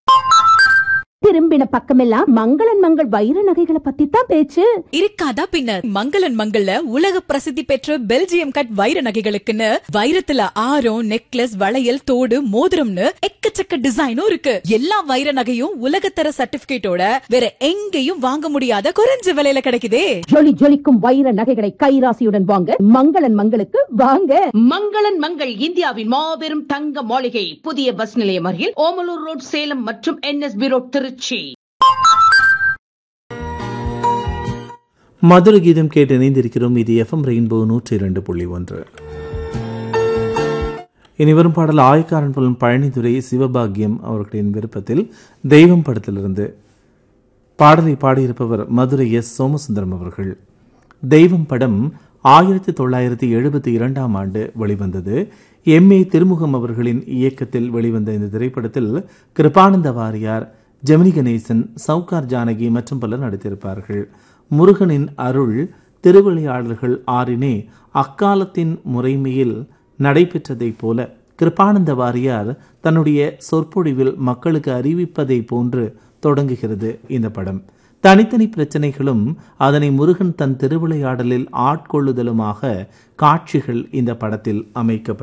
திரும்பின பக்கமெல்லாம் மங்களன் மங்கள் வைர நகைகளை பத்தி தான் பேச்சு இருக்காதா பின்ன மங்களன் மங்கள்ல உலக பிரசித்தி பெற்ற பெல்ஜியம் கட் வைர நகைகளுக்குன்னு வைரத்துல ஆரம் நெக்லஸ் வளையல் தோடு மோதிரம்னு எக்கச்சக்க டிசைனும் இருக்கு எல்லா வைர நகையும் உலகத்தர சர்டிபிகேட்டோட வேற எங்கேயும் வாங்க முடியாத குறைஞ்ச விலையில கிடைக்குதே ஜொலி ஜொலிக்கும் வைர நகைகளை கைராசியுடன் வாங்க மங்களன் மங்களுக்கு வாங்க மங்களன் மங்கள் இந்தியாவின் மாபெரும் தங்க மாளிகை புதிய பஸ் நிலையம் அருகில் ஓமலூர் ரோட் சேலம் மற்றும் என்எஸ்பி ரோட் திருச்சி மதுர கீதம் கேட்டு இணைந்திருக்கிறோம் இது எஃப்எம் ரெயின்போ நூற்றி இரண்டு புள்ளி ஒன்று இனி வரும் பாடல் ஆயக்காரன் புலம் பழனித்துறை சிவபாக்கியம் அவர்களின் விருப்பத்தில் தெய்வம் படத்திலிருந்து பாடலை பாடியிருப்பவர் மதுரை எஸ் சோமசுந்தரம் அவர்கள் தெய்வம் படம் ஆயிரத்தி தொள்ளாயிரத்தி எழுபத்தி இரண்டாம் ஆண்டு வெளிவந்தது எம் ஏ திருமுகம் அவர்களின் இயக்கத்தில் வெளிவந்த இந்த திரைப்படத்தில் கிருபானந்த வாரியார் ஜெமினி கணேசன் சவுகார் ஜானகி மற்றும் பலர் நடித்திருப்பார்கள் முருகனின் அருள் திருவிளையாடல்கள் ஆறினே அக்காலத்தின் முறைமையில் நடைபெற்றதைப் போல கிருபானந்த வாரியார் தன்னுடைய சொற்பொழிவில் மக்களுக்கு அறிவிப்பதை போன்று தொடங்குகிறது இந்த படம் தனித்தனி பிரச்சனைகளும் அதனை முருகன் தன் திருவிளையாடலில் ஆட்கொள்ளுதலுமாக காட்சிகள் இந்த படத்தில் அமைக்கப்படும்